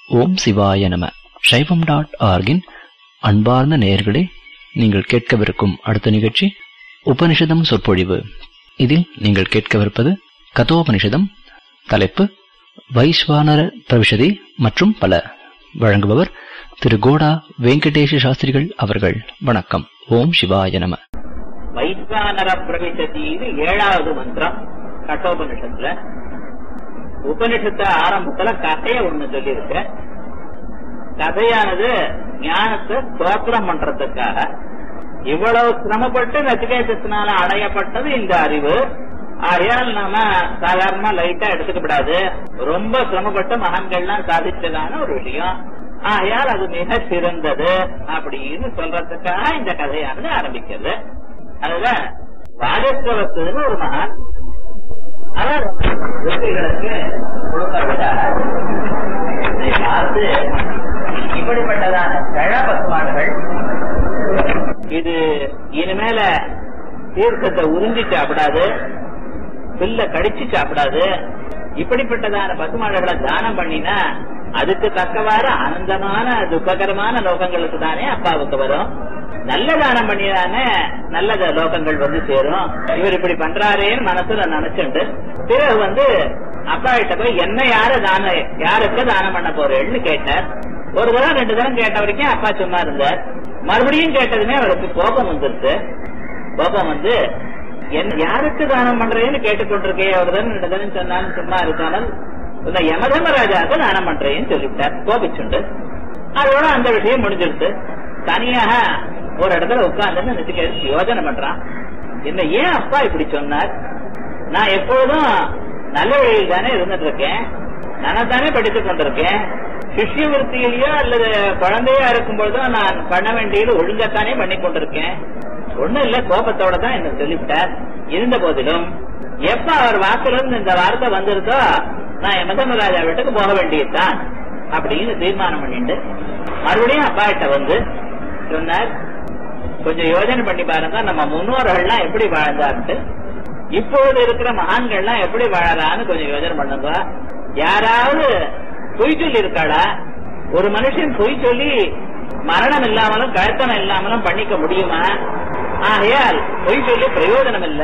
ஓம் சிவாய நம சைவம் டாட் ஆர்கின் அன்பார்ந்த நேயர்களே நீங்கள் கேட்கவிருக்கும் அடுத்த நிகழ்ச்சி உபனிஷதம் சொற்பொழிவு இதில் நீங்கள் கேட்கவிருப்பது கதோபனிஷதம் தலைப்பு வைஸ்வானர பிரவிஷதி மற்றும் பல வழங்குபவர் திரு கோடா வெங்கடேஷ சாஸ்திரிகள் அவர்கள் வணக்கம் ஓம் சிவாய நம வைஸ்வானர பிரவிசதின்னு ஏழாவது மந்திரம் கட்டோபனிஷத்துல உபனிஷத்து ஆரம்பத்துல கதைய ஒண்ணு சொல்லியிருக்க கதையானது ஞானத்தை ஸ்தோத்திரம் பண்றதுக்காக இவ்வளவு சிரமப்பட்டு நச்சிகேதத்தினால அடையப்பட்டது இந்த அறிவு ஆகையால் நாம சாதாரணமா லைட்டா எடுத்துக்கப்படாது ரொம்ப சிரமப்பட்டு மகான்கள்லாம் சாதிச்சதான ஒரு விஷயம் ஆகையால் அது மிக சிறந்தது அப்படின்னு சொல்றதுக்காக இந்த கதையானது ஆரம்பிக்கிறது அதுல வாதஸ்வரத்துன்னு ஒரு மகான் அவர் யோகிகளுக்கு கொடுக்கிறதுக்காக இதை பார்த்து இப்படிப்பட்டதான கழ பசுமாடுகள் இது இனிமேல தீர்க்கத்தை உறிஞ்சி சாப்பிடாது பில்ல கடிச்சு சாப்பிடாது இப்படிப்பட்டதான பசுமாடுகளை தானம் பண்ணினா அதுக்கு தக்கவாறு ஆனந்தமான துக்ககரமான லோகங்களுக்கு தானே அப்பாவுக்கு வரும் நல்ல தானம் பண்ணிதானே நல்ல லோகங்கள் வந்து சேரும் இவர் இப்படி பண்றாரேன்னு மனசுல நினைச்சுண்டு பிறகு வந்து அப்பா கிட்ட போய் என்ன யாரு தான யாருக்கு தானம் பண்ண போறேன்னு கேட்டார் ஒரு தடவை ரெண்டு தரம் கேட்ட வரைக்கும் அப்பா சும்மா இருந்தார் மறுபடியும் கேட்டதுமே அவருக்கு கோபம் வந்துருச்சு கோபம் வந்து என் யாருக்கு தானம் பண்றேன்னு கேட்டுக்கொண்டிருக்கே ஒரு தரம் ரெண்டு தரம் சொன்னாலும் சும்மா இருக்காமல் இந்த யமதமராஜாவுக்கு தானம் பண்றேன்னு சொல்லிவிட்டார் கோபிச்சுண்டு அதோட அந்த விஷயம் முடிஞ்சிருச்சு தனியாக ஒரு இடத்துல உட்கார்ந்து நினைச்சு யோஜனை பண்றான் என்ன ஏன் அப்பா இப்படி சொன்னார் நான் எப்பொழுதும் நல்ல வழியில் தானே இருந்துட்டு இருக்கேன் நான் தானே படித்துக் கொண்டிருக்கேன் சிஷ்ய விருத்தியிலேயோ அல்லது குழந்தையா இருக்கும் பொழுதும் நான் பண்ண வேண்டியது ஒழுங்கத்தானே பண்ணி கொண்டிருக்கேன் ஒண்ணும் இல்ல கோபத்தோட தான் என்ன சொல்லிவிட்டார் இருந்த போதிலும் எப்ப அவர் வாக்கிலிருந்து இந்த வார்த்தை வந்திருக்கோ நான் யமதமராஜா வீட்டுக்கு போக வேண்டியதுதான் அப்படின்னு தீர்மானம் பண்ணிட்டு மறுபடியும் அப்பா கிட்ட வந்து சொன்னார் கொஞ்சம் யோஜனை பண்ணி பாருங்க நம்ம முன்னோர்கள்லாம் எப்படி வாழ்ந்தான்ட்டு இப்பொழுது இருக்கிற மகான்கள்லாம் எப்படி வாழறான்னு கொஞ்சம் யோஜனை பண்ணுங்க யாராவது பொய் சொல்லி இருக்காளா ஒரு மனுஷன் பொய் சொல்லி மரணம் இல்லாமலும் கழுத்தனம் இல்லாமலும் பண்ணிக்க முடியுமா ஆகையால் பொய் சொல்லி பிரயோஜனம் இல்ல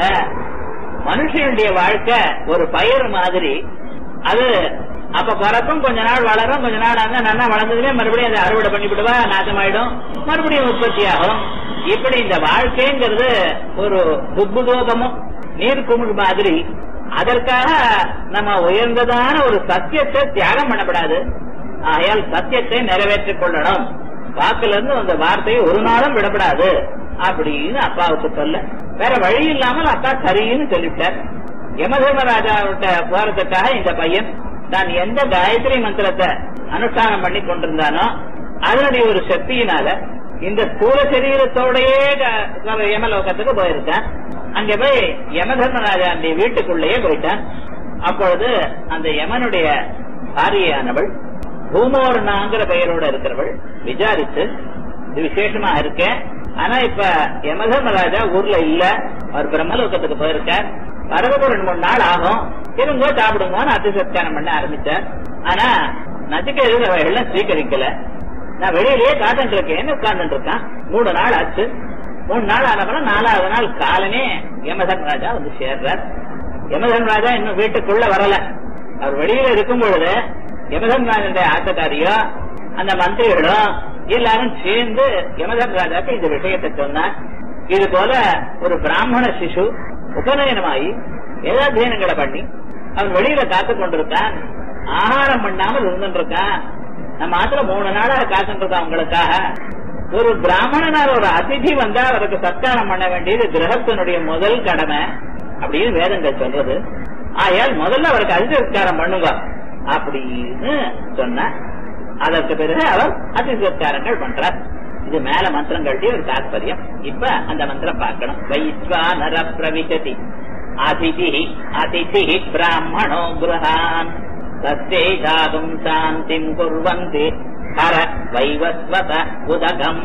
மனுஷனுடைய வாழ்க்கை ஒரு பயிர் மாதிரி அது அப்ப பிறக்கும் கொஞ்ச நாள் வளரும் கொஞ்ச நாள் ஆனா நல்லா வளர்ந்ததுமே மறுபடியும் அதை அறுவடை பண்ணிவிடுவா நாசமாயிடும் மறுபடியும் உற்பத்தி ஆகும் இப்படி இந்த வாழ்க்கைங்கிறது ஒரு துப்புதோகமும் நீர் குமிழ் மாதிரி அதற்காக நம்ம உயர்ந்ததான ஒரு சத்தியத்தை தியாகம் பண்ணப்படாது ஆகையால் சத்தியத்தை நிறைவேற்றிக் கொள்ளணும் வாக்குல இருந்து அந்த வார்த்தையை ஒரு நாளும் விடப்படாது அப்படின்னு அப்பாவுக்கு சொல்ல வேற வழி இல்லாமல் அப்பா சரின்னு சொல்லிவிட்டார் யமதர்மராஜாவிட்ட போறதுக்காக இந்த பையன் தான் எந்த காயத்ரி மந்திரத்தை அனுஷ்டானம் பண்ணி கொண்டிருந்தானோ அதனுடைய ஒரு சக்தியினால இந்த ஸ்தூல சரீரத்தோடயே யமலோகத்துக்கு போயிருக்கான் அங்க போய் யமதர்மராஜாவுடைய வீட்டுக்குள்ளேயே போயிட்டான் அப்பொழுது அந்த யமனுடைய பாரியானவள் பூமோர்ணாங்கிற பெயரோட இருக்கிறவள் விசாரித்து இது விசேஷமா இருக்க ஆனா இப்ப யமதர்மராஜா ஊர்ல இல்ல அவர் பிரம்மலோகத்துக்கு போயிருக்கார் வரதுக்கு ரெண்டு மூணு நாள் ஆகும் இருங்கோ சாப்பிடுங்கன்னு அத்திசத்காரம் பண்ண ஆரம்பிச்சார் ஆனா நச்சிக்க எல்லாம் ஸ்வீகரிக்கல நான் வெளியிலேயே காத்துட்டு இருக்கேன்னு உட்கார்ந்துட்டு இருக்கான் மூணு நாள் ஆச்சு மூணு நாள் ஆனப்பறம் நாலாவது நாள் காலமே யமதன் ராஜா வந்து சேர்றார் யமதன் ராஜா இன்னும் வீட்டுக்குள்ள வரல அவர் வெளியில இருக்கும் பொழுது யமதன் ராஜனுடைய ஆட்டக்காரியோ அந்த மந்திரிகளும் எல்லாரும் சேர்ந்து யமதன் ராஜாக்கு இந்த விஷயத்தை சொன்னார் இது போல ஒரு பிராமண சிசு உபநயனமாயி வேதாத்தியனங்களை பண்ணி அவன் வெளியில காத்து கொண்டிருக்கான் ஆகாரம் பண்ணாமல் இருந்துட்டு இருக்கான் நம்ம ஆத்துல மூணு நாளாக காத்துட்டு இருக்கான் உங்களுக்காக ஒரு பிராமணனார் ஒரு அதிதி வந்தா அவருக்கு சத்காரம் பண்ண வேண்டியது கிரகத்தினுடைய முதல் கடமை அப்படின்னு வேதங்கள் சொல்றது ஆயால் முதல்ல அவருக்கு அதிசத்காரம் பண்ணுங்க அப்படின்னு சொன்ன அதற்கு பிறகு அவர் அதிசத்காரங்கள் பண்றார் இது மேல மந்திரங்களுடைய ஒரு தாற்பயம் இப்ப அந்த மந்திரம் பார்க்கணும் வைஸ்வானர பிரவிசதி அதிதி அதிதி பிராமணோ கிரகான் தத்தே தாதும் சாந்திம் குர்வந்தி ஹர வைவஸ்வத உதகம்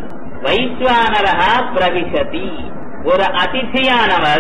வைஸ்வானரா பிரவிசதி ஒரு அதிதியானவர்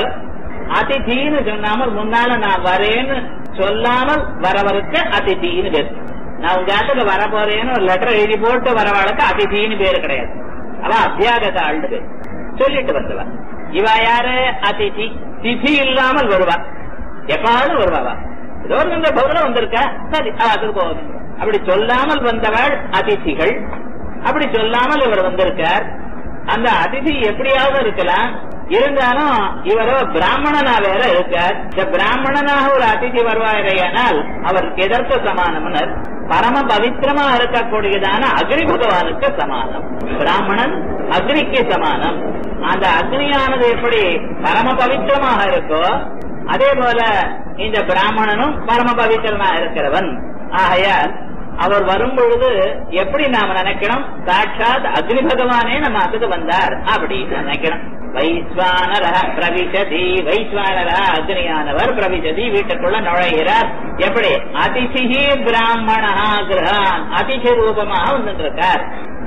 அதிதின்னு சொன்னாமல் முன்னால நான் வரேன்னு சொல்லாமல் வரவருக்கு அதிதின்னு பேர் நான் உங்க இடத்துக்கு வர போறேன்னு ஒரு லெட்டர் எழுதி போட்டு வரவாளுக்கு அதிதின்னு பேரு கிடையாது அவ அபியாகத ஆண்டு பேர் சொல்லிட்டு வந்தவா இவ யாரு அதிதி திதி இல்லாமல் வருவா எப்பாவது வருவாவா ஏதோ ஒரு இந்த பௌரம் வந்திருக்கா சரி அவ அதுக்கு போகணும் அப்படி சொல்லாமல் வந்தவள் அதிதிகள் அப்படி சொல்லாமல் இவர் வந்திருக்கார் அந்த அதிதி எப்படியாவது இருக்கலாம் இருந்தாலும் இவரோ பிராமணனா வேற இருக்கார் இந்த பிராமணனாக ஒரு அதிதி வருவாரையானால் அவர் எதற்கு சமானம்னர் பரம பவித்திரமா இருக்கக்கூடியதான அக்னி பகவானுக்கு சமானம் பிராமணன் அக்னிக்கு சமானம் அந்த அக்னியானது எப்படி பரம பவித்திரமாக இருக்கோ அதே போல இந்த பிராமணனும் பரம பவித்திரனா இருக்கிறவன் ஆகையால் அவர் வரும் பொழுது எப்படி நாம நினைக்கணும் சாட்சாத் அக்னி பகவானே நம்ம அதுக்கு வந்தார் அப்படின்னு நினைக்கணும் வைஸ்வானர பிரவிசதி வைஸ்வானர அக்னியானவர் பிரவிசதி வீட்டுக்குள்ள நுழைகிறார் எப்படி அதிசிஹி பிராமணா கிரகான் அதிசி ரூபமாக வந்துருக்கார்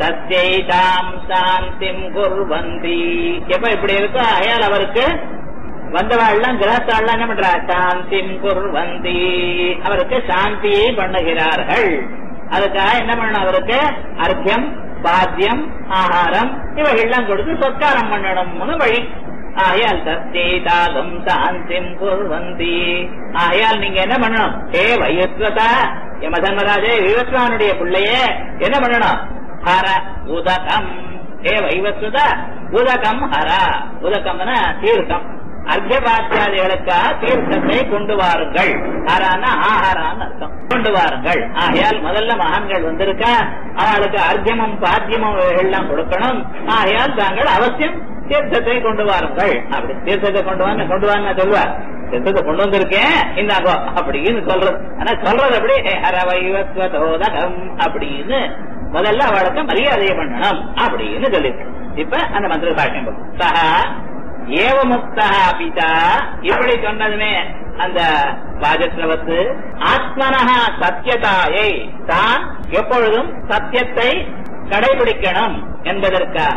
தஸ்யைதாம் சாந்திம் குர்வந்தி எப்ப இப்படி இருக்கோ அயால் அவருக்கு வந்தவாள்லாம் கிரகத்தாள்லாம் என்ன பண்றா சாந்திம் குர்வந்தி அவருக்கு சாந்தியை பண்ணுகிறார்கள் அதுக்காக என்ன பண்ணணும் அவருக்கு அர்த்தியம் பாத்தியம் ஆகாரம் இவைகள்லாம் கொடுத்து சொத்காரம் பண்ணணும்னு வழி ஆகையால் தத்தேதாகம் சாந்திம் குர்வந்தி ஆகையால் நீங்க என்ன பண்ணணும் ஏ வயஸ்வதா யமதர்மராஜே விவஸ்வானுடைய பிள்ளையே என்ன பண்ணணும் ஹர உதகம் ஏ வைவஸ்வதா உதகம் ஹர உதகம்னா தீர்த்தம் அர்த்தபாத்தியாதிகளுக்காக தீர்த்தத்தை கொண்டு வாருங்கள் ஹரான ஆஹாரான்னு அர்த்தம் கொண்டு வாருங்கள் ஆகையால் முதல்ல மகான்கள் வந்திருக்கா அவளுக்கு அர்த்தியமும் பாத்தியமும் எல்லாம் கொடுக்கணும் ஆகையால் தாங்கள் அவசியம் தீர்த்தத்தை கொண்டு வாருங்கள் அப்படி தீர்த்தத்தை கொண்டு வாங்க கொண்டு வாங்க சொல்லுவார் தீர்த்தத்தை கொண்டு வந்திருக்கேன் இந்தாங்கோ அப்படின்னு சொல்றது ஆனா சொல்றது அப்படி ஹரவைவஸ்வதோதகம் அப்படின்னு முதல்ல அவளுக்கு மரியாதையை பண்ணணும் அப்படின்னு சொல்லிருக்கு இப்ப அந்த மந்திர சாட்சியம் சஹா ஏவமுக்தா பிதா இப்படி சொன்னதுமே அந்த வாஜஸ்ரவத்து ஆத்மனஹா சத்தியதாயை தான் எப்பொழுதும் சத்தியத்தை கடைபிடிக்கணும் என்பதற்காக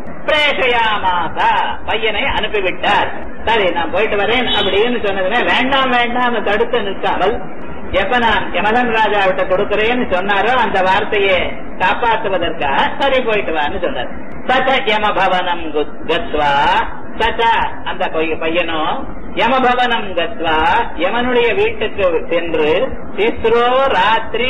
பிரேஷயாமாசா பையனை அனுப்பிவிட்டார் சரி நான் போயிட்டு வரேன் அப்படின்னு சொன்னதுமே வேண்டாம் வேண்டாம் தடுத்து நிற்காமல் எப்ப நான் யமதன் ராஜா விட்ட கொடுக்கிறேன்னு சொன்னாரோ அந்த வார்த்தையை காப்பாற்றுவதற்காக சரி போயிட்டு வான்னு சொன்னார் சச்ச யமபவனம் கத்வா சச்ச அந்த பையனோ யமபவனம் கத்வா யமனுடைய வீட்டுக்கு சென்று திஸ்ரோ ராத்திரி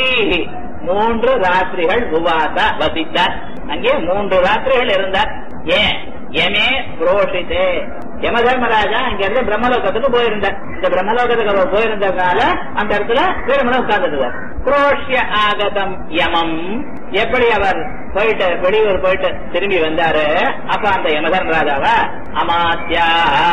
மூன்று ராத்திரிகள் உவாச வசித்தார் அங்கே மூன்று ராத்திரிகள் இருந்தார் ஏன் எமே புரோஷிதே யமதர்மராஜா அங்க இருந்து பிரம்மலோகத்துக்கு போயிருந்தார் இந்த பிரம்மலோகத்துக்கு அவர் போயிருந்ததுனால அந்த இடத்துல திருமணம் உட்கார்ந்துருந்தார் புரோஷ்ய ஆகதம் யமம் எப்படி அவர் போயிட்டு வெளியூர் போயிட்டு திரும்பி வந்தாரு அப்ப அந்த யமதர்ம ராஜாவா அமாத்தியா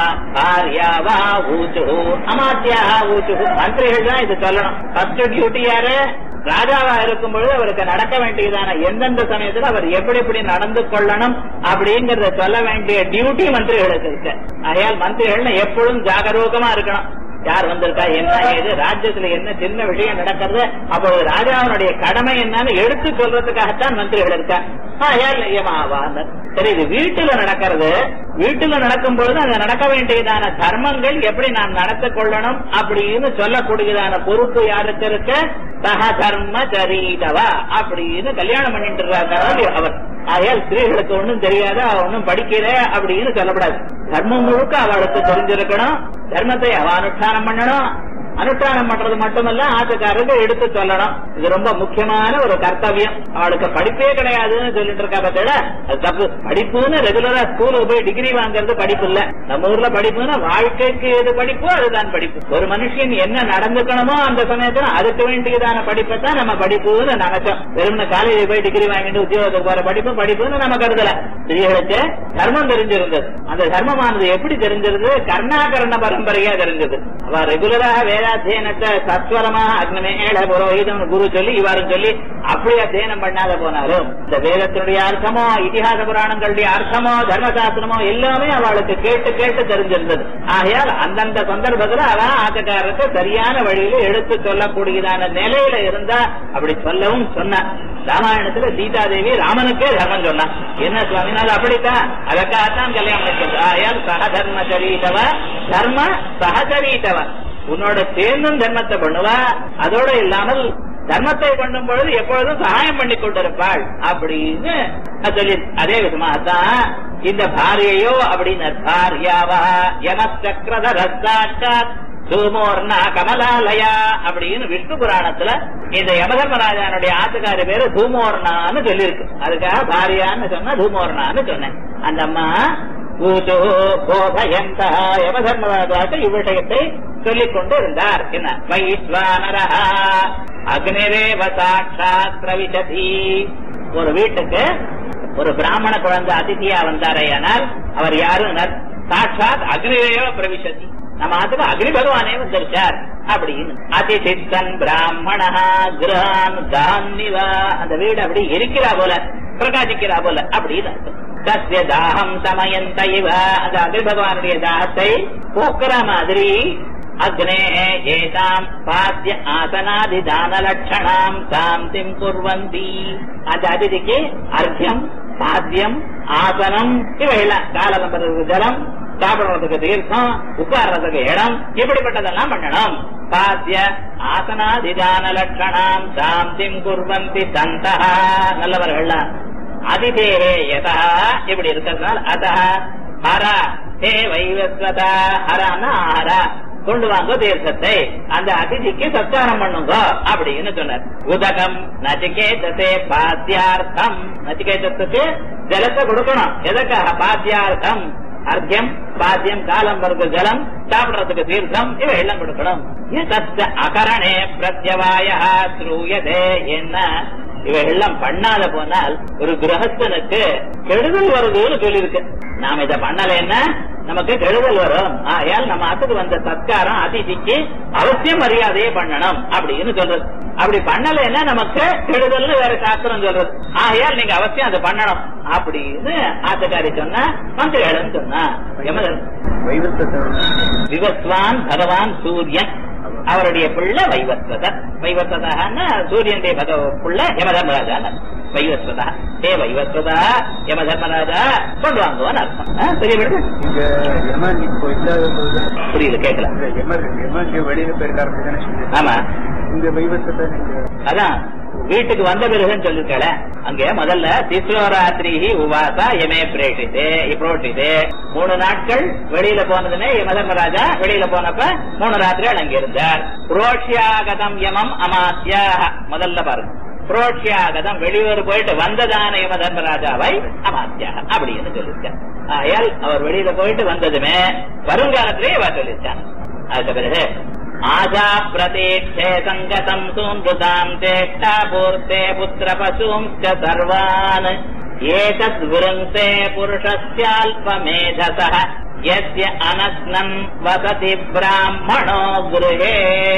பாரியாவா ஊச்சு அமாத்தியா ஊச்சு மந்திரிகள் தான் இது சொல்லணும் ஃபர்ஸ்ட் டியூட்டி யாரு ராஜாவா இருக்கும் பொழுது அவருக்கு நடக்க வேண்டியதான எந்தெந்த சமயத்துல அவர் எப்படி எப்படி நடந்து கொள்ளணும் அப்படிங்கறத சொல்ல வேண்டிய டியூட்டி மந்திரிகளுக்கு இருக்கு ஆகையால் மந்திரிகள் எப்பொழுதும் ஜாகரூகமா இருக்கணும் யார் வந்திருக்கா என்ன ஏது ராஜ்யத்துல என்ன சின்ன விஷயம் நடக்கிறது அப்பொழுது ராஜாவினுடைய கடமை என்னன்னு எடுத்து சொல்றதுக்காகத்தான் மந்திரிகள் இருக்கா ஆகையால் நியமாவான் சரி இது வீட்டுல நடக்கிறது வீட்டுல நடக்கும் பொழுது அங்க நடக்க வேண்டியதான தர்மங்கள் எப்படி நாம் நடத்த கொள்ளணும் அப்படின்னு சொல்லக்கூடியதான பொறுப்பு யாருக்கு இருக்கு சக தர்ம சரிதவா அப்படின்னு கல்யாணம் பண்ணிட்டு இருக்காரு அவர் ஆகையால் ஸ்திரீகளுக்கு ஒண்ணும் தெரியாத ஒன்னும் படிக்கிற அப்படின்னு சொல்லப்படாது தர்மம் முழுக்க அவளுக்கு தெரிஞ்சிருக்கணும் தர்மத்தை அவ அனுஷ்டானம் பண்ணணும் அனுஷ்டானம் பண்றது மட்டுமல்ல ஆத்துக்காரருக்கு எடுத்து சொல்லணும் இது ரொம்ப முக்கியமான ஒரு கர்த்தவியம் அவளுக்கு படிப்பே கிடையாதுன்னு சொல்லிட்டு இருக்கா பார்த்தா அது தப்பு படிப்புன்னு ரெகுலரா ஸ்கூலுக்கு போய் டிகிரி வாங்குறது படிப்பு இல்ல நம்ம ஊர்ல படிப்புன்னா வாழ்க்கைக்கு எது படிப்போ அதுதான் படிப்பு ஒரு மனுஷன் என்ன நடந்துக்கணுமோ அந்த சமயத்துல அதுக்கு வேண்டியதான படிப்பை தான் நம்ம படிப்புன்னு நினைச்சோம் வெறும் காலேஜ் போய் டிகிரி வாங்கிட்டு உத்தியோகத்துக்கு போற படிப்பு படிப்புன்னு நம்ம கருதல ஸ்திரீகளுக்கு தர்மம் தெரிஞ்சிருந்தது அந்த தர்மமானது எப்படி தெரிஞ்சிருந்தது கர்ணாகரண பரம்பரையா தெரிஞ்சது அவ ரெகுலராக வேதாத்தியனத்தை சத்வரமா அக்னமேள புரோஹிதம் குரு சொல்லி இவ்வாறு சொல்லி அப்படி அத்தியனம் பண்ணாத போனாலும் இந்த வேதத்தினுடைய அர்த்தமோ இதிகாச புராணங்களுடைய அர்த்தமோ தர்மசாஸ்திரமோ எல்லாமே அவளுக்கு கேட்டு கேட்டு தெரிஞ்சிருந்தது ஆகையால் அந்தந்த சந்தர்ப்பத்துல அவ ஆட்டக்காரத்தை சரியான வழியில எடுத்து சொல்லக்கூடியதான நிலையில இருந்தா அப்படி சொல்லவும் சொன்னார் ராமாயணத்துல சீதாதேவி ராமனுக்கே தர்மம் சொன்னா என்ன சுவாமினால் அப்படித்தான் அதற்காகத்தான் கல்யாணம் பண்ணிக்கிறது ஆயால் சகதர்ம சரீதவ தர்ம சகச்சரீதவ உன்னோட சேர்ந்தும் தர்மத்தை பண்ணுவா அதோட இல்லாமல் தர்மத்தை பண்ணும் பொழுது எப்பொழுதும் சகாயம் பண்ணி கொண்டிருப்பாள் அப்படின்னு அது சொல்லி அதே விதமா அதான் இந்த பாரியையோ அப்படின்னு பாரியாவா யமச்சக்கரதரஸ்தாட்சாத் சூமோர்ணா கமலாலயா அப்படின்னு விஷ்ணு புராணத்துல இந்த யமதர்மராஜானுடைய ஆத்துக்காரி பேரு தூமோர்ணான்னு சொல்லியிருக்கு அதுக்காக பாரியான்னு சொன்னா தூமோர்ணான்னு சொன்னேன் அந்த அம்மா பூஜோ போதயந்த யமதர்மராஜாக்கு இவ்விஷயத்தை சொல்லிக் கொண்டு இருந்தார் என்ன வைஸ்வானரா அக்னிரேவ சாட்சாத் பிரவிசதி ஒரு வீட்டுக்கு ஒரு பிராமண குழந்தை அதிதியா வந்தாரையானால் அவர் யாரும் சாட்சாத் அக்னிரேவ பிரவிசதி நம்ம அதுக்கு அக்னி பகவானே வந்திருக்கார் அப்படின்னு அதிசித்தன் பிராமணா கிரகான் தான்னிவா அந்த வீடு அப்படி எரிக்கிறா போல பிரகாசிக்கிறா போல அப்படின்னு அர்த்தம். தஸ்ய தாகம் சமயந்த இவ அந்த அக்னி பகவானுடைய தாகத்தை போக்குற மாதிரி அக்னே ஏதாம் பாத்திய ஆசனாதி தான லட்சணாம் சாந்திம் குர்வந்தி அந்த அதிதிக்கு அர்த்தியம் பாத்தியம் ஆசனம் இவையெல்லாம் காலம்பரத்துக்கு ஜலம் சாப்பிடுறதுக்கு தீர்த்தம் உட்கார்றதுக்கு இடம் இப்படிப்பட்டதெல்லாம் பண்ணணும் பாத்திய ஆசனாதிதான லட்சணாம் சாந்திம் குர்வந்தி சந்தா நல்லவர்கள்லாம் அதிதேரே யதா இப்படி இருக்கிறதுனால அத ஹர ஹே வைவஸ்வதா ஹரான ஆஹரா கொண்டு வாங்க தீர்த்தத்தை அந்த அதிதிக்கு சத்காரம் பண்ணுங்க அப்படின்னு சொன்னார் உதகம் நச்சிகேதத்தை பாத்தியார்த்தம் நச்சிகேதத்துக்கு ஜலத்தை கொடுக்கணும் எதற்காக பாத்தியார்த்தம் அர்த்தியம் பாத்தியம் காலம் வருது ஜலம் சாப்பிடுறதுக்கு தீர்த்தம் இவை எல்லாம் கொடுக்கணும் எதத்த அகரணே பிரத்யவாய ஸ்ரூயதே என்ன இவைகள்லாம் பண்ணாத போனால் ஒரு கிரகஸ்தனுக்கு கெடுதல் வருதுன்னு சொல்லியிருக்கு நாம இதை பண்ணலைன்னா நமக்கு கெடுதல் வரும் ஆயால் நம்ம அதுக்கு வந்த சத்காரம் அதிதிக்கு அவசியம் மரியாதையை பண்ணணும் அப்படின்னு சொல்றது அப்படி பண்ணலைன்னா நமக்கு கெடுதல்னு வேற சாஸ்திரம் சொல்றது ஆகையால் நீங்க அவசியம் அதை பண்ணணும் அப்படின்னு ஆத்தக்காரி சொன்னா மந்திரிகளும் சொன்னா யமதர் விவஸ்வான் பகவான் சூரியன் அவருடைய பிள்ளை வைவஸ்வதர் வைவஸ்வதான்னா சூரியனுடைய பக பிள்ளை யமதர்மராஜா வைவஸ்வதா ஏ வைவஸ்வதா யமதர்மராஜா கொண்டு வாங்குவான்னு அர்த்தம் ஆ, பெரிய விடுங்க இங்க யமன் இப்போ இல்லாத போது புரியல கேட்கல இந்த யமன் யமன் இங்க வெளியில போயிருக்காரு தானே சொல்லுங்க. ஆமா இந்த வைவசத்தை நீங்க அதான் வீட்டுக்கு வந்த பிறகுன்னு சொல்லிருக்கல அங்க முதல்ல திஸ்ரோராத்திரி உவாசா எமே பிரேஷிது புரோஷிது மூணு நாட்கள் வெளியில போனதுமே யமதர்மராஜா வெளியில போனப்ப மூணு ராத்திரிகள் அங்க இருந்தார் புரோஷ்யாகதம் யமம் அமாத்யா முதல்ல பாருங்க புரோஷ்யாகதம் வெளியூர் போயிட்டு வந்ததான யம தர்மராஜாவை அமாத்யா அப்படின்னு சொல்லியிருக்கார் ஆயால் அவர் வெளியில போயிட்டு வந்ததுமே வருங்காலத்திலேயே அவர் சொல்லியிருக்காங்க அதுக்கு பிறகு ஆஜா பிரதீட்சே சங்கதம் சூந்துதாம் சேஷ்டா பூர்த்தே புத்திர பசூம்ச்ச சர்வான் ஏதத் விருந்தே புருஷஸ்யால்பமேதச யஸ்ய அனஸ்னன் வசதி பிராமணோ குருஹே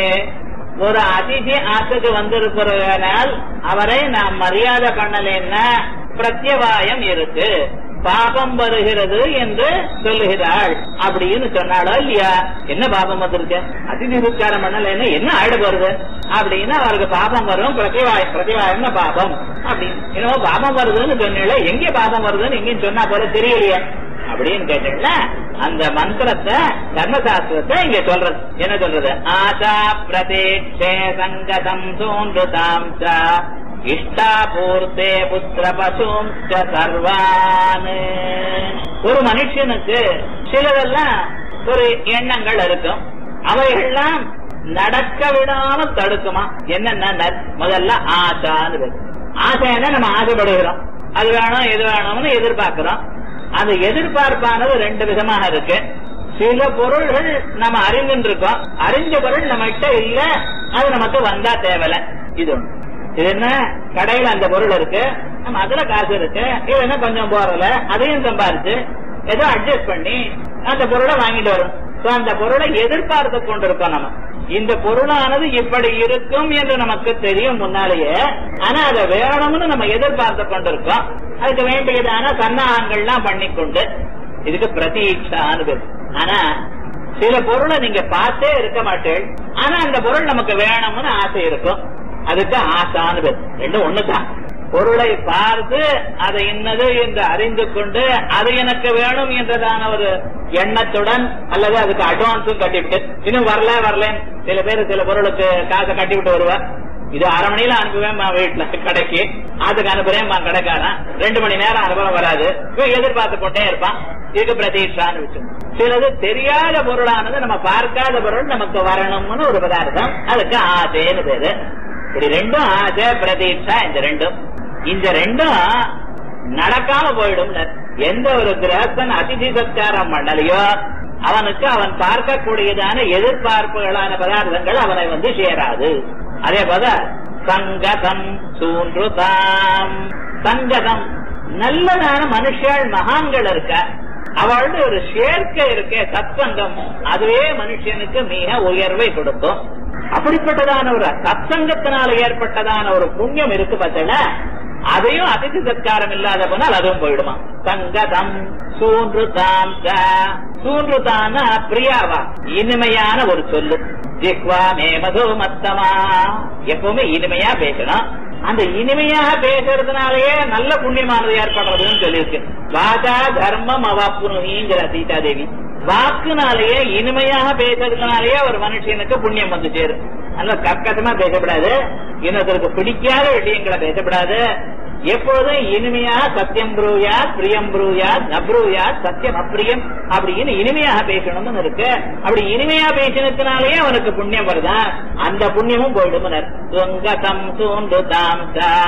ஒரு அதிதி ஆத்துக்கு வந்திருக்கிறதனால் அவரை நாம் மரியாதை பண்ணலைன்னா பிரத்யவாயம் இருக்கு பாபம் வருகிறது என்று சொல்லுகிறாள் அப்படின்னு சொன்னாளோ இல்லையா என்ன பாபம் வந்திருக்கு அதிதி உச்சாரம் பண்ணலைன்னா என்ன ஆயிட வருது அப்படின்னு அவருக்கு பாபம் வரும் பிரதிவாயம் பிரதிவாயம்னு பாபம் அப்படின்னு என்னமோ பாபம் வருதுன்னு சொன்னீங்களே எங்கே பாபம் வருதுன்னு எங்கேயும் சொன்னா போல தெரியலையே அப்படின்னு கேட்டீங்களா அந்த மந்திரத்தை தர்மசாஸ்திரத்தை இங்க சொல்றது என்ன சொல்றது ஆசா பிரதீட்சே சங்கதம் சூண்டுதாம் ச இஷ்டாபூர்த்தே புத்திர பசும் ச சர்வான் ஒரு மனுஷனுக்கு சிலதெல்லாம் ஒரு எண்ணங்கள் இருக்கும் அவைகள்லாம் நடக்க விடாம தடுக்குமா என்னென்ன முதல்ல ஆசான்னு இருக்கு. ஆசைன்னா நம்ம ஆசைப்படுகிறோம் அது வேணும் இது வேணும்னு எதிர்பார்க்கிறோம் அந்த எதிர்பார்ப்பானது ரெண்டு விதமாக இருக்கு சில பொருள்கள் நம்ம அறிந்துட்டு இருக்கோம் அறிஞ்ச பொருள் நம்ம கிட்ட இல்ல அது நமக்கு வந்தா தேவையில்ல இது ஒண்ணு. இது என்ன கடையில அந்த பொருள் இருக்கு நம்ம அதுல காசு இருக்கு இது என்ன கொஞ்சம் போறல அதையும் சம்பாரிச்சு ஏதோ அட்ஜஸ்ட் பண்ணி அந்த பொருளை வாங்கிட்டு வரும் So, அந்த பொருளை எதிர்பார்த்து கொண்டிருக்கோம் நம்ம இந்த பொருளானது இப்படி இருக்கும் என்று நமக்கு தெரியும் முன்னாலேயே ஆனா அதை வேணும்னு நம்ம எதிர்பார்த்து கொண்டிருக்கோம் அதுக்கு வேண்டியதான சன்னாகங்கள்லாம் பண்ணிக்கொண்டு இதுக்கு பிரதீட்சான்னு பேரு. ஆனா சில பொருளை நீங்க பார்த்தே இருக்க மாட்டேன் ஆனா அந்த பொருள் நமக்கு வேணும்னு ஆசை இருக்கும் அதுக்கு ஆசான்னு பேரு. ரெண்டும் ஒண்ணுதான் பொருளை பார்த்து அதை இன்னது என்று அறிந்து கொண்டு அது எனக்கு வேணும் என்றதான ஒரு எண்ணத்துடன் அல்லது அதுக்கு அட்வான்ஸும் கட்டிவிட்டு இன்னும் வரல வரலன்னு சில பேர் சில பொருளுக்கு காசை கட்டிவிட்டு வருவார் இது அரை மணியில அனுப்புவேன் வீட்டுல கடைக்கு அதுக்கு அனுப்புறேன் கடைக்காரன் ரெண்டு மணி நேரம் அனுபவம் வராது இவன் எதிர்பார்த்து கொண்டே இருப்பான் இதுக்கு பிரதீட்சான்னு வச்சு சிலது தெரியாத பொருளானது நம்ம பார்க்காத பொருள் நமக்கு வரணும்னு ஒரு பதார்த்தம் அதுக்கு ஆசைன்னு பேரு இப்படி ரெண்டும் ஆசை பிரதீட்சா இந்த ரெண்டும் இந்த ரெண்டும் நடக்காம போயிடும் எந்த ஒரு கிரகஸ்தன் அதிதி சத்காரம் பண்ணலையோ அவனுக்கு அவன் பார்க்கக்கூடியதான எதிர்பார்ப்புகளான பதார்த்தங்கள் அவனை வந்து சேராது அதே போல சங்கதம் சூன்றுதாம் சங்கதம் நல்லதான மனுஷாள் மகான்கள் இருக்க அவளோட ஒரு சேர்க்கை இருக்கே சத்சங்கம் அதுவே மனுஷனுக்கு மிக உயர்வை கொடுக்கும் அப்படிப்பட்டதான ஒரு சத்சங்கத்தினால ஏற்பட்டதான ஒரு புண்ணியம் இருக்கு பார்த்தல அதையும் அதிதி சத்காரம் இல்லாத போனால் அதுவும் போயிடுமா சங்கதம் சூன்றுதான் சூன்றுதான பிரியாவா இனிமையான ஒரு சொல்லு ஜிஹ்வா மே மது மத்தமா எப்பவுமே இனிமையா பேசணும் அந்த இனிமையாக பேசுறதுனாலயே நல்ல புண்ணியமானது ஏற்படுறதுன்னு சொல்லியிருக்கு வாதா தர்மம் அவாப்புனுங்கிற சீதா தேவி வாக்குனாலேயே இனிமையாக பேசுறதுனாலயே ஒரு மனுஷனுக்கு புண்ணியம் வந்து சேரும் அதனால கற்கட்டமா பேசப்படாது இன்னொருத்தருக்கு பிடிக்காத விஷயங்களை பேசப்படாது எப்போதும் இனிமையா சத்தியம் ப்ரூயா பிரியம் ப்ரூயா நப்ரூயா சத்தியம் அப்பிரியம் அப்படின்னு இனிமையாக பேசணும்னு இருக்கு அப்படி இனிமையா பேசினதுனாலேயே அவனுக்கு புண்ணியம் வருதா அந்த புண்ணியமும் போயிடும் சுங்கதம் சூண்டு தாம்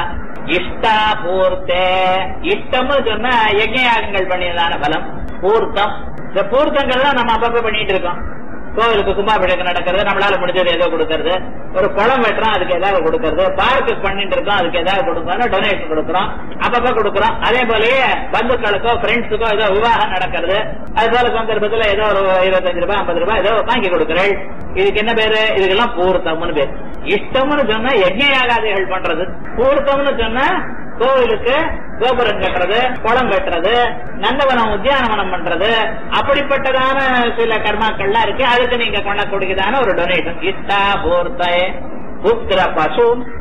இஷ்டா பூர்த்தே இஷ்டம்னு சொன்னா யஜ்யாகங்கள் பண்ணியதான பலம் பூர்த்தம் இந்த பூர்த்தங்கள்லாம் நம்ம அப்பப்ப பண்ணிட்டு இருக்கோம் கோவிலுக்கு கும்பாபிஷேகம் நடக்கிறது நம்மளால முடிஞ்சது ஏதோ கொடுக்கறது ஒரு குளம் வெட்டுறோம் அதுக்கு ஏதாவது கொடுக்கறது பார்க்கு பண்ணிட்டு இருக்கோம் அதுக்கு ஏதாவது கொடுக்கறோம் டொனேஷன் கொடுக்குறோம் அப்பப்ப கொடுக்குறோம் அதே போலயே பந்துக்களுக்கோ ஃப்ரெண்ட்ஸுக்கோ ஏதோ விவாகம் நடக்கிறது அது போல சந்தர்ப்பத்துல ஏதோ ஒரு இருபத்தஞ்சு ரூபாய் ஐம்பது ரூபாய் ஏதோ வாங்கி கொடுக்குறேன் இதுக்கு என்ன பேரு இதுக்கெல்லாம் பூர்த்தம்னு பேரு இஷ்டம்னு சொன்னா யஜ்ய யாகாதிகள் பண்றது பூர்த்தம்னு சொன்னா கோவிலுக்கு கோபுரம் கட்டுறது குளம் கட்டுறது நந்தவனம் உத்தியானவனம் பண்றது அப்படிப்பட்டதான சில கர்மாக்கள்லாம் இருக்கு அதுக்கு நீங்க கொண்டக்கூடியதான ஒரு டொனேஷன் இஷ்டா பூர்த்த புத்திர பசு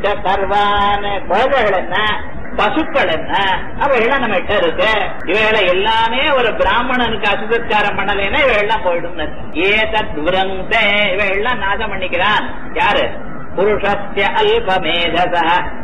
சர்வான குழந்தைகள் என்ன பசுக்கள் என்ன அவைகள்லாம் நம்ம கிட்ட இருக்கு இவைகளை எல்லாமே ஒரு பிராமணனுக்கு அசுதச்சாரம் பண்ணலைன்னா இவைகள்லாம் போயிடும் ஏதத் விரந்தே இவைகள்லாம் நாசம் பண்ணிக்கிறான் யாரு புருஷஸ்ய அல்பமேதச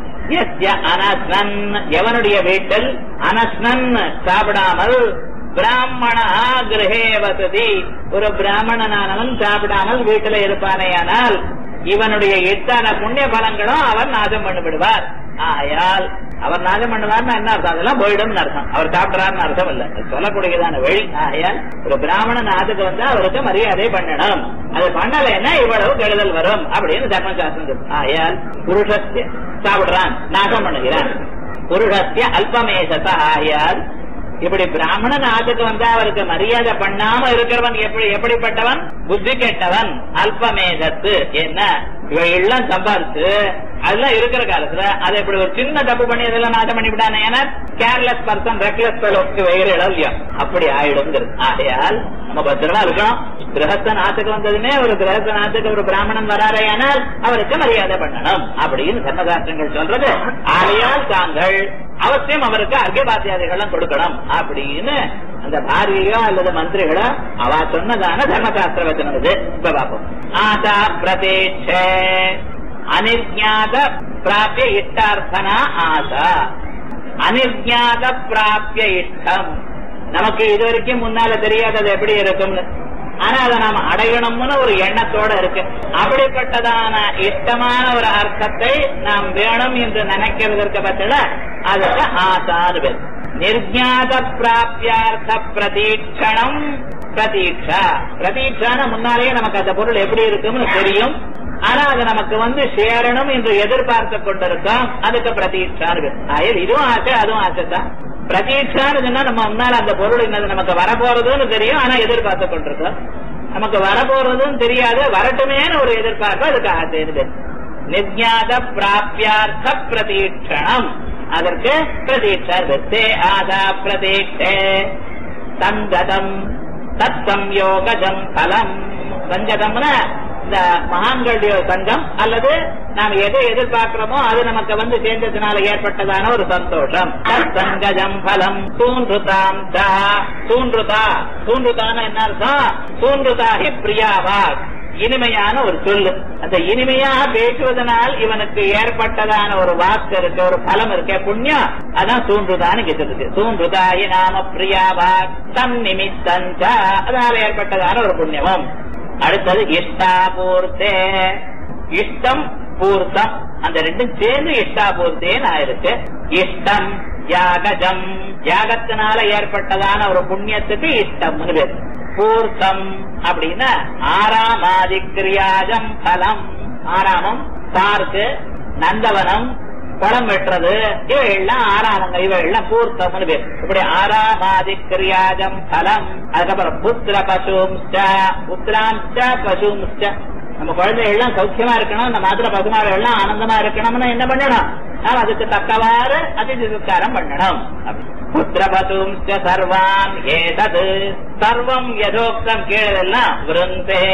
எஸ்ய அனஸ்னன் எவனுடைய வீட்டில் அனஸ்னன் சாப்பிடாமல் பிராமணா கிரகே வசதி ஒரு பிராமணனானவன் சாப்பிடாமல் வீட்டில் இருப்பானேயானால் இவனுடைய எத்தனை புண்ணிய பலங்களும் அவர் நாசம் பண்ணி விடுவார் ஆயால் அவர் நாசம் பண்ணுவார்னு என்ன அர்த்தம் அதெல்லாம் போயிடும் அர்த்தம் அவர் சாப்பிடுறாருன்னு அர்த்தம் இல்ல சொல்லக்கூடியதான வழி ஆயால் ஒரு பிராமணன் ஆதுக்கு வந்தா அவருக்கு மரியாதை பண்ணணும் அது பண்ணலைன்னா இவ்வளவு கெடுதல் வரும் அப்படின்னு தர்மசாஸ்திரம் சொல்லுது ஆயால் புருஷத்தை சாப்பிடுறான் நாசம் பண்ணுகிறான் புருஷத்திய அல்பமேசத்த ஆயால் இப்படி பிராமணன் ஆத்துக்கு வந்தா அவருக்கு மரியாதை பண்ணாம இருக்கிறவன் எப்படி எப்படிப்பட்டவன் புத்தி கெட்டவன் அல்பமேதத்து என்ன இவ எல்லாம் சம்பாதிச்சு அதெல்லாம் இருக்கிற காலத்துல அதை இப்படி ஒரு சின்ன தப்பு பண்ணி அதெல்லாம் நாசம் பண்ணி விடானே ஏன்னா கேர்லெஸ் பர்சன் ரெக்லெஸ் பெலோக்கு வைகிறோம் இல்லையா அப்படி ஆயிடுங்கிறது ஆகையால் நம்ம பத்திரமா இருக்கணும் கிரகஸ்த நாத்துக்கு வந்ததுமே ஒரு கிரகஸ்த நாத்துக்கு ஒரு பிராமணன் வராரையானால் அவருக்கு மரியாதை பண்ணணும் அப்படின்னு தர்மசாஸ்திரங்கள் சொல்றது ஆகையால் தாங்கள் அவசியம் அவருக்கு அர்க்கபாத்தியாதிகளும் கொடுக்கணும் அப்படின்னு அந்த பாரதியோ அல்லது மந்திரிகளோ அவ சொன்னதான தர்மசாஸ்திர வச்சனம் இது இப்ப பார்ப்போம் ஆசா பிரதேட்ச அனிர்ஞாத பிராபிய இஷ்டார்த்தனா ஆசா அனிர்ஞாத பிராபிய இஷ்டம் நமக்கு இது வரைக்கும் முன்னால தெரியாதது எப்படி இருக்கும்னு ஆனா அதை நாம் அடையணும்னு ஒரு எண்ணத்தோட இருக்கு அப்படிப்பட்டதான இஷ்டமான ஒரு அர்த்தத்தை நாம் வேணும் என்று நினைக்கிறதற்கு பட்சல அதுக்கு ஆசாறு பேர் நிர்ஞாத பிராப்தியார்த்த பிரதீட்சணம் பிரதீட்சா பிரதீட்சான முன்னாலேயே நமக்கு அந்த பொருள் எப்படி இருக்கும்னு தெரியும் ஆனா அது நமக்கு வந்து சேரணும் என்று எதிர்பார்த்து கொண்டிருக்கோம் அதுக்கு பிரதீட்சான்னு பேர் ஆயல் இதுவும் ஆசை அதுவும் ஆசை தான் பிரதீட்சான்னு சொன்னா நம்ம முன்னால அந்த பொருள் என்னது நமக்கு வரப்போறதுன்னு தெரியும் ஆனா எதிர்பார்த்து கொண்டிருக்கோம் நமக்கு வரப்போறதும் தெரியாது வரட்டுமேன்னு ஒரு எதிர்பார்ப்பு அதுக்கு ஆசைன்னு நிஜாத பிராப்தியார்த்த பிரதீட்சணம் அதற்கு பிரதீட்சா தே ஆதா பிரதீட்சே சங்கதம் தத் சம்யோகஜம் பலம் சங்கதம்னா இந்த மகான்களுடைய சங்கம் அல்லது நாம் எதை எதிர்பார்க்கிறோமோ அது நமக்கு வந்து சேர்ந்ததுனால ஏற்பட்டதான ஒரு சந்தோஷம் சங்கஜம் பலம் தூன்றுதாம் தூன்றுதா தூன்றுதான என்ன அர்த்தம் தூன்றுதாகி பிரியாவா இனிமையான ஒரு சொல்லு அந்த இனிமையாக பேசுவதனால் இவனுக்கு ஏற்பட்டதான ஒரு வாக்கு இருக்கு ஒரு பலம் இருக்கு புண்ணியம் அதான் தூண்டுதான்னு கேட்டதுக்கு தூண்டுதாயி நாம பிரியாவா தம் நிமித்தஞ்ச அதனால ஏற்பட்டதான ஒரு புண்ணியமும் அடுத்தது இஷ்டாபூர்த்தே இஷ்டம் பூர்த்தம் அந்த ரெண்டும் சேர்ந்து இஷ்டாபூர்த்தேன்னு ஆயிருக்கு இஷ்டம் யாகஜம் யாகத்தினால ஏற்பட்டதான ஒரு புண்ணியத்துக்கு இஷ்டம்னு பேர் பூர்த்தம் அப்படின்னா ஆறாமாதி கிரியாஜம் பலம் ஆறாமம் பார்க்கு நந்தவனம் குளம் வெட்டுறது இவையெல்லாம் ஆறாமங்க இவையெல்லாம் பூர்த்தம்னு பேர் இப்படி ஆறாமாதி கிரியாஜம் பலம் அதுக்கப்புறம் புத்திர பசும்ச்ச புத்திராம்ச்ச பசும்ச்ச நம்ம குழந்தைகள்லாம் சௌக்கியமா இருக்கணும் இந்த மாத்திர பசுமாரெல்லாம் ஆனந்தமா இருக்கணும்னு என்ன பண்ணணும் நாம் அதுக்கு தக்கவாறு அதிதி சத்காரம் பண்ணணும் புத்திர பசும்ச்ச சர்வான் ஏதது சர்வம் யதோக்தம் கீழெல்லாம் விருந்தே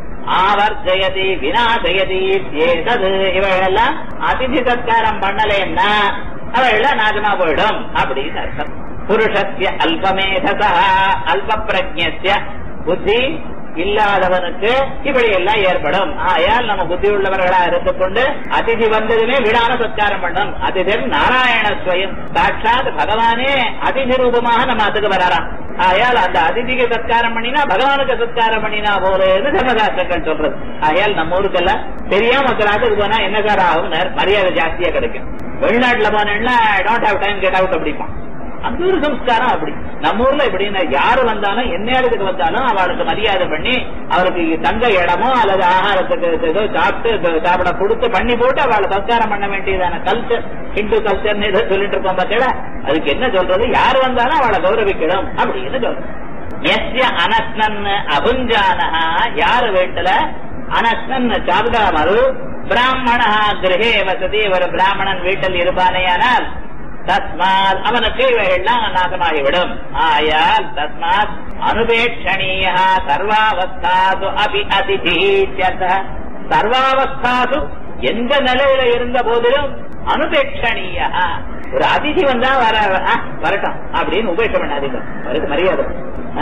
ஆவர்ஜயதி வினாசயதி ஏதது இவைகளெல்லாம் அதிதி சத்காரம் பண்ணலேன்னா அவையெல்லாம் நாசமா போயிடும் அப்படின்னு அர்த்தம் புருஷஸ்ய அல்பமேதசா அல்ப பிரஜ்ய புத்தி இல்லாதவனுக்கு இப்படி எல்லாம் ஏற்படும் ஆயால் நம்ம புத்தி உள்ளவர்களா இருந்து கொண்டு அதிதி வந்ததுமே விடாம சத்காரம் பண்ணும் அதிதர் நாராயண ஸ்வயம் சாட்சாத் பகவானே அதிதி ரூபமாக நம்ம அதுக்கு வராராம் ஆயால் அந்த அதிதிக்கு சத்காரம் பண்ணினா பகவானுக்கு சத்காரம் பண்ணினா போலேன்னு தர்மசாஸ்திரங்கள் சொல்றது ஆயால் நம்ம ஊருக்கெல்லாம் தெரியாம ஒருத்தராக போனா என்ன சார் ஆகும் மரியாதை ஜாஸ்தியா கிடைக்கும் வெளிநாட்டுல போனேன்னா don't have time get out அப்படிப்பான் அந்த ஒரு சம்ஸ்காரம் அப்படி நம்ம ஊர்ல எப்படின்னா யாரு வந்தாலும் என்ன இடத்துக்கு வந்தாலும் அவளுக்கு மரியாதை பண்ணி அவருக்கு தங்க இடமோ அல்லது ஆகாரத்துக்கு ஏதோ சாப்பிட்டு சாப்பிட கொடுத்து பண்ணி போட்டு அவளை சம்ஸ்காரம் பண்ண வேண்டியதான கல்ச்சர் ஹிந்து கல்ச்சர்னு ஏதோ சொல்லிட்டு இருக்கோம் பார்த்தா அதுக்கு என்ன சொல்றது யார் வந்தாலும் அவளை கௌரவிக்கணும் அப்படின்னு சொல்றது எஸ்ய அனஸ்னன் அபுஞ்சானஹா யாரு வீட்டுல அனஸ்னன் சாப்பிடாமல் பிராமணா கிரகே வசதி ஒரு பிராமணன் வீட்டில் இருப்பானேயானால் தஸ்மாத் அவனுக்கு இவைகள்லாம் நாசமாகிவிடும் ஆயால் தஸ்மாத் அனுபேட்சணீய சர்வாவஸ்தாது அபி அதிதி சர்வாவஸ்தாது எந்த நிலையில இருந்த போதிலும் அனுபேட்சணீய ஒரு அதிதி வந்தா வர ஆ, வரட்டும் அப்படின்னு உபேட்சம் பண்ணாதீங்க அவருக்கு மரியாதை ஆ?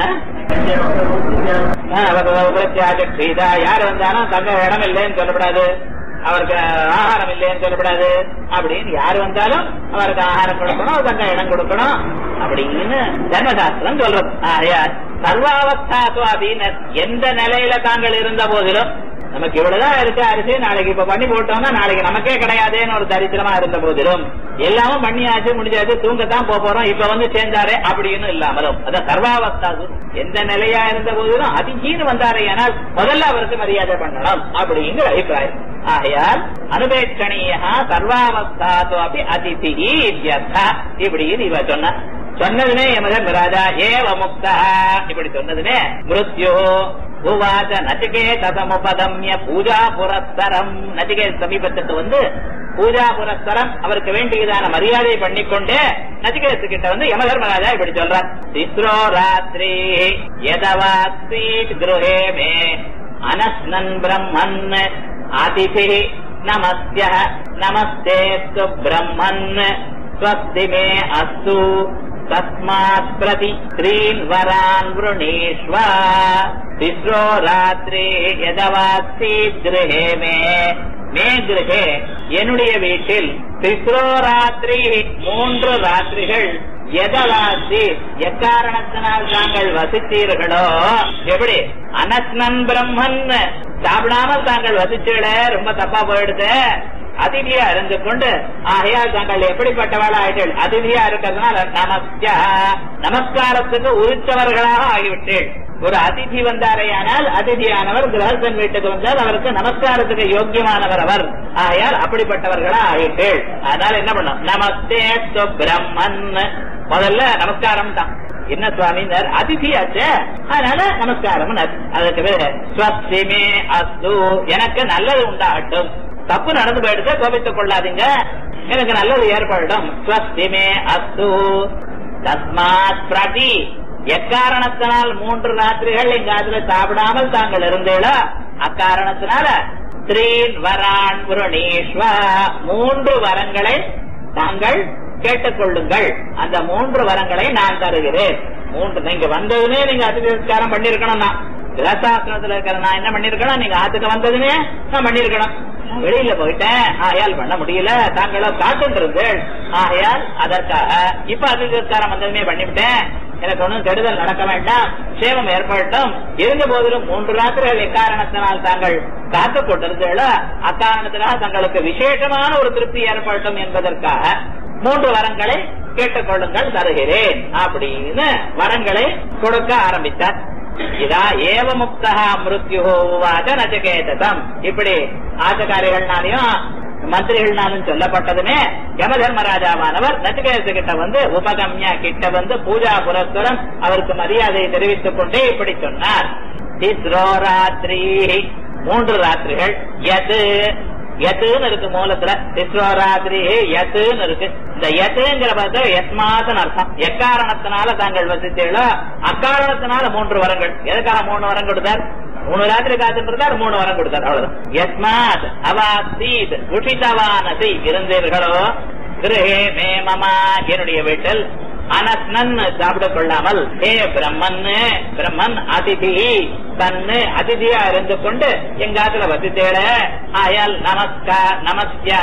ஆ, அவர் உபரித்தியாக செய்தா யார் வந்தாலும் தங்க இடம் இல்லைன்னு சொல்லப்படாது அவருக்கு ஆகாரம் இல்லைன்னு சொல்லப்படாது அப்படின்னு யார் வந்தாலும் அவருக்கு ஆகாரம் கொடுக்கணும் தங்க இடம் கொடுக்கணும் அப்படின்னு தர்மசாஸ்திரம் சொல்றது ஆகையால் சர்வாவஸ்தாத்து அப்படின்னு எந்த நிலையில தாங்கள் இருந்த போதிலும் நமக்கு இவ்வளவுதான் இருக்கு அரிசி நாளைக்கு இப்ப பண்ணி போட்டோம்னா நாளைக்கு நமக்கே கிடையாதுன்னு ஒரு தரித்திரமா இருந்த போதிலும் எல்லாமும் பண்ணியாச்சு முடிஞ்சாச்சு தூங்கத்தான் போக போறோம் இப்ப வந்து சேர்ந்தாரே அப்படின்னு இல்லாமலும் அதான் சர்வாவஸ்தாது எந்த நிலையா இருந்த போதிலும் அதிகீன்னு வந்தாரே ஆனால் முதல்ல அவருக்கு மரியாதை பண்ணணும் அப்படிங்கிற அபிப்பிராயம் ஆகையால் அனுபேட்சணீயா சர்வாவஸ்தாது அப்படி அதிதி இத்தியர்த்தா இப்படின்னு இவ சொன்ன சொன்னதுனே யமதன் ராஜா ஏவ முக்தா இப்படி சொன்னதுனே மிருத்யோ உவாச்ச நச்சிகேத சமுபதம்ய பூஜா புரஸ்தரம் நச்சிகேத சமீபத்துக்கு வந்து பூஜா புரஸ்தரம் அவருக்கு வேண்டியதான மரியாதை பண்ணிக்கொண்டு நச்சிகேத்து கிட்ட வந்து யமதர்மராஜா இப்படி சொல்றார் சித்ரோ ராத்திரி யதவாசீத் கிருஹே மே அனஸ்னன் பிரம்மன் அதிபி நமஸ்ய நமஸ்தேஸ்து பிரம்மன் ஸ்வஸ்தி மே அஸ்து தஸ்மாத் பிரதி ஸ்ரீன் வரான் விருணீஷ்வ திஸ்ரோ ராத்திரி எதவாசி கிரகே மே மே கிரகே என்னுடைய வீட்டில் திஸ்ரோ ராத்திரி மூன்று ராத்திரிகள் எதவாசி எக்காரணத்தினால் தாங்கள் வசித்தீர்களோ எப்படி அனஸ்னன் பிரம்மன் சாப்பிடாமல் தாங்கள் வசிச்சீட ரொம்ப தப்பா போயிடுது அதிதியா இருந்து கொண்டு ஆகையால் தாங்கள் எப்படிப்பட்டவளா ஆயிட்டீள் அதிதியா இருக்கிறதுனால நமஸ்யா நமஸ்காரத்துக்கு உரித்தவர்களாக ஆகிவிட்டீள் ஒரு அதிதி வந்தாரையானால் அதிதியானவர் கிரகஸ்தன் வீட்டுக்கு வந்தால் அவருக்கு நமஸ்காரத்துக்கு யோக்கியமானவர் அவர் ஆகையால் அப்படிப்பட்டவர்களா ஆகிட்டீள் அதனால என்ன பண்ணும் நமஸ்தே பிரம்மன் முதல்ல நமஸ்காரம் தான் என்ன சுவாமினர் அதிதியாச்சே அதனால நமஸ்காரம் அதுக்கு பேரு ஸ்வஸ்திமே அஸ்து எனக்கு நல்லது உண்டாகட்டும் தப்பு நடந்து போயிடுச்சு கோபித்துக் கொள்ளாதீங்க எனக்கு நல்லது ஏற்படட்டும் ஸ்வஸ்திமே அஸ்து தஸ்மாத் பிரதி எக்காரணத்தினால் மூன்று ராத்திரிகள் எங்க அதுல சாப்பிடாமல் தாங்கள் இருந்தீங்களோ அக்காரணத்தினால ஸ்ரீன் வரான் புரணீஸ்வா மூன்று வரங்களை தாங்கள் கேட்டுக்கொள்ளுங்கள் அந்த மூன்று வரங்களை நான் தருகிறேன் மூன்று நீங்க வந்ததுமே நீங்க அதிகாரம் பண்ணிருக்கணும் கிரகசாஸ்திரத்துல இருக்கிற நான் என்ன பண்ணிருக்கணும் நீங்க ஆத்துக்கு வந்ததுமே நான் பண்ணிருக்கணும் வெளியில போயிட்டேன் ஆகையால் பண்ண முடியல தாங்களோ காட்டுன்றீர்கள் ஆகையால் அதற்காக இப்ப அதிகாரம் வந்ததுமே பண்ணிவிட்டேன் எனக்கு ஒன்றும் கெடுதல் நடக்க வேண்டாம் சேவம் ஏற்படட்டும் இருந்த போதிலும் மூன்று ராத்திரிகள் எக்காரணத்தினால் தாங்கள் காத்து கொண்டிருந்தீர்களோ அக்காரணத்தினால் தங்களுக்கு விசேஷமான ஒரு திருப்தி ஏற்படட்டும் என்பதற்காக மூன்று வரங்களை கேட்டுக்கொள்ளுங்கள் தருகிறேன் அப்படின்னு வரங்களை கொடுக்க ஆரம்பித்தார் இதா ஏவ முக்தா மிருத்யுவாத நச்சகேதம் இப்படி ஆச்சகாரிகள்னாலையும் மந்திரிகள்னாலும் சொல்லப்பட்டதுமே யம தர்மராஜாவானவர் நச்சிகேத கிட்ட வந்து உபகம்யா கிட்ட வந்து பூஜா புரஸ்கரம் அவருக்கு மரியாதையை தெரிவித்துக் கொண்டே இப்படி சொன்னார் திஸ்ரோ ராத்திரி மூன்று ராத்திரிகள் எது எத்துன்னு இருக்கு மூலத்துல திஸ்ரோ ராத்திரி எத்துன்னு இருக்கு இந்த எத்துங்கிற பார்த்து எஸ்மாதன் அர்த்தம் எக்காரணத்தினால தாங்கள் வசித்தீர்களோ அக்காரணத்தினால மூன்று வரங்கள் எதுக்காக மூணு வரம் கொடுத்தார் மூணு ராத்திரி காத்துட்டு இருந்தார் மூணு வரம் கொடுத்தார் அவ்வளவுதான் எஸ்மாத் அவாசீத் உஷிதவானசி இருந்தீர்களோ கிரகே மே மமா என்னுடைய வீட்டில் அனஸ்னன் சாப்பிட கொள்ளாமல் ஹே பிரம்மன் பிரம்மன் அதிதி தன்னு அதிதியா இருந்து கொண்டு எங்காத்துல வசித்தேட ஆயால் நமஸ்கார் நமஸ்ய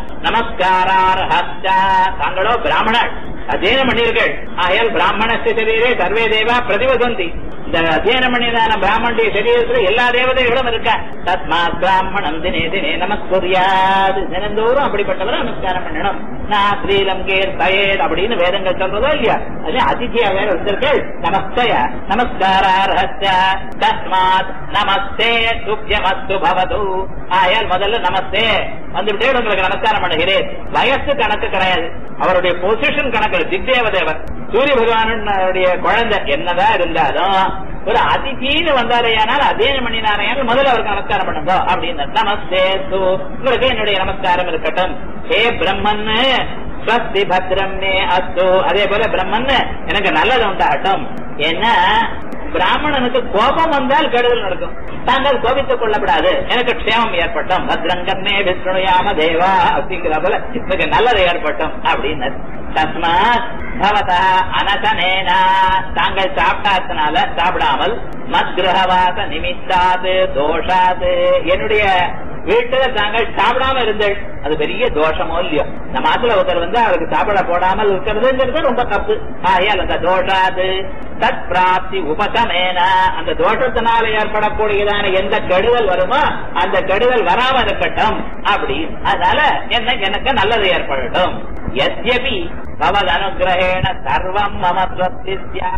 நமஸ்காரார்ஹஸ்ய தாங்களோ பிராமணர் அத்தியனம் பண்ணீர்கள் ஆயால் பிராமணஸ்ய சரீரே சர்வே தேவா பிரதிவசந்தி இந்த அத்தியனம் பண்ணியதான பிராமணுடைய சரீரத்துல எல்லா தேவதைகளும் இருக்கா தஸ்மாத் பிராமணம் தினே தினே நமஸ்குரியாது தினந்தோறும் அப்படிப்பட்டவரை நமஸ்காரம் பண்ணணும் நான் ஸ்ரீலங்கேர் தயேத் அப்படின்னு வேதங்கள் சொல்றதோ இல்லையா அது அதிதியா வேற வந்திருக்கு நமஸ்தய நமஸ்காரார்ஹஸ்ய தஸ்மாத் நமஸ்தே துப்யமஸ்து பவது ஆயால் முதல்ல நமஸ்தே வந்துவிட்டே உங்களுக்கு நமஸ்காரம் பண்ணுகிறேன் வயசு கணக்கு கிடையாது அவருடைய பொசிஷன் கணக்கு திக்தேவதேவர் சூரிய பகவானுடைய குழந்தை என்னதான் இருந்தாலும் ஒரு அதிதின்னு வந்தாரையானால் அதே மணினாரையானால் முதல்ல அவருக்கு நமஸ்காரம் பண்ணுங்க அப்படின்னு நமஸ்தே சு உங்களுக்கு என்னுடைய நமஸ்காரம் இருக்கட்டும் ஹே பிரம்மன் ஸ்வஸ்தி பத்ரம் மே அஸ்து அதே போல பிரம்மன் எனக்கு நல்லது உண்டாகட்டும் ஏன்னா பிராமணனுக்கு கோபம் வந்தால் கெடுதல் நடக்கும் தாங்கள் கோபித்துக் கொள்ளப்படாது எனக்கு க்ஷேமம் ஏற்பட்டும் பத்ரங்கன்னே விஷ்ணுயாம தேவா அப்படிங்கிற போல எனக்கு நல்லது ஏற்பட்டும் அப்படின்னு தஸ்மாத் பவதா அனசனேனா தாங்கள் சாப்பிட்டாதனால சாப்பிடாமல் மத்கிரகவாச நிமித்தாது தோஷாது என்னுடைய வீட்டுல தாங்கள் சாப்பிடாம இருந்தேள் அது பெரிய தோஷமோ இல்லையோ நம்ம ஆத்துல ஒருத்தர் வந்து அவருக்கு சாப்பிட போடாமல் இருக்கிறதுங்கிறது ரொம்ப தப்பு ஆகையால் அந்த தோஷாது தத் பிராப்தி உபசமேன அந்த தோஷத்தினால ஏற்படக்கூடியதான எந்த கெடுதல் வருமோ அந்த கெடுதல் வராம இருக்கட்டும் அப்படி அதனால என்ன எனக்கு நல்லது ஏற்படட்டும் எத்யபி பவத் அனுகிரகேண சர்வம் மம ஸ்வஸ்தி